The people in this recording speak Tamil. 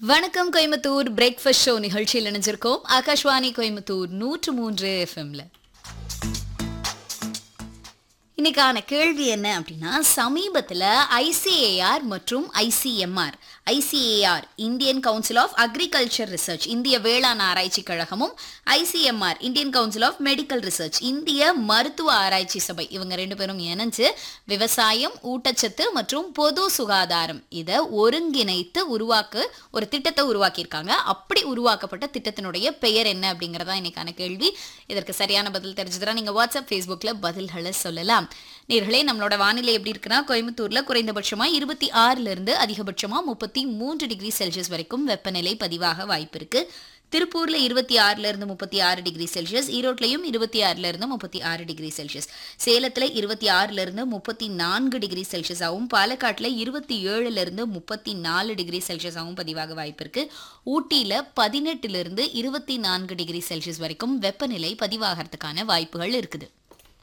வணக்கம் கோயம்புத்தூர் பிரேக்ஃபாஸ்ட் ஷோ நிகழ்ச்சியில் இணைஞ்சிருக்கோம் ஆகாஷ்வாணி கோயம்புத்தூர் நூற்று மூன்று எஃப்எம்ல இன்னைக்கான கேள்வி என்ன அப்படின்னா சமீபத்தில் ஐசிஏஆர் மற்றும் ICMR ICAR Indian council of agriculture research இந்திய வேளாண் ஆராய்ச்சி கழகமும் ICMR Indian council of medical research இந்திய மருத்துவ ஆராய்ச்சி சபை இவங்க ரெண்டு பேரும் இணைஞ்சு விவசாயம் ஊட்டச்சத்து மற்றும் பொது சுகாதாரம் இதை ஒருங்கிணைத்து உருவாக்க ஒரு திட்டத்தை உருவாக்கியிருக்காங்க அப்படி உருவாக்கப்பட்ட திட்டத்தினுடைய பெயர் என்ன அப்படிங்கறதா இன்னைக்கான கேள்வி இதற்கு சரியான பதில் தெரிஞ்சதுனா நீங்க வாட்ஸ்அப் ஃபேஸ்புக்ல பதில்களை சொல்லலாம் நேர்களே நம்மளோட வானிலை எப்படி இருக்குன்னா கோயம்புத்தூர்ல குறைந்தபட்சமா இருபத்தி ஆறுல இருந்து அதிகபட்சமா முப்பத்தி மூன்று டிகிரி செல்சியஸ் வரைக்கும் வெப்பநிலை பதிவாக வாய்ப்பு இருக்கு திருப்பூர்ல இருபத்தி ஆறுல இருந்து முப்பத்தி ஆறு டிகிரி செல்சியஸ் ஈரோட்லயும் இருபத்தி ஆறுல இருந்து முப்பத்தி ஆறு டிகிரி செல்சியஸ் சேலத்துல இருபத்தி ஆறுல இருந்து முப்பத்தி நான்கு டிகிரி செல்சியஸ் ஆகும் பாலக்காட்டுல இருபத்தி ஏழுல இருந்து முப்பத்தி நாலு டிகிரி செல்சியஸ் ஆகும் பதிவாக வாய்ப்பு இருக்கு ஊட்டியில பதினெட்டுல இருந்து இருபத்தி நான்கு டிகிரி செல்சியஸ் வரைக்கும் வெப்பநிலை பதிவாகிறதுக்கான வாய்ப்புகள் இருக்குது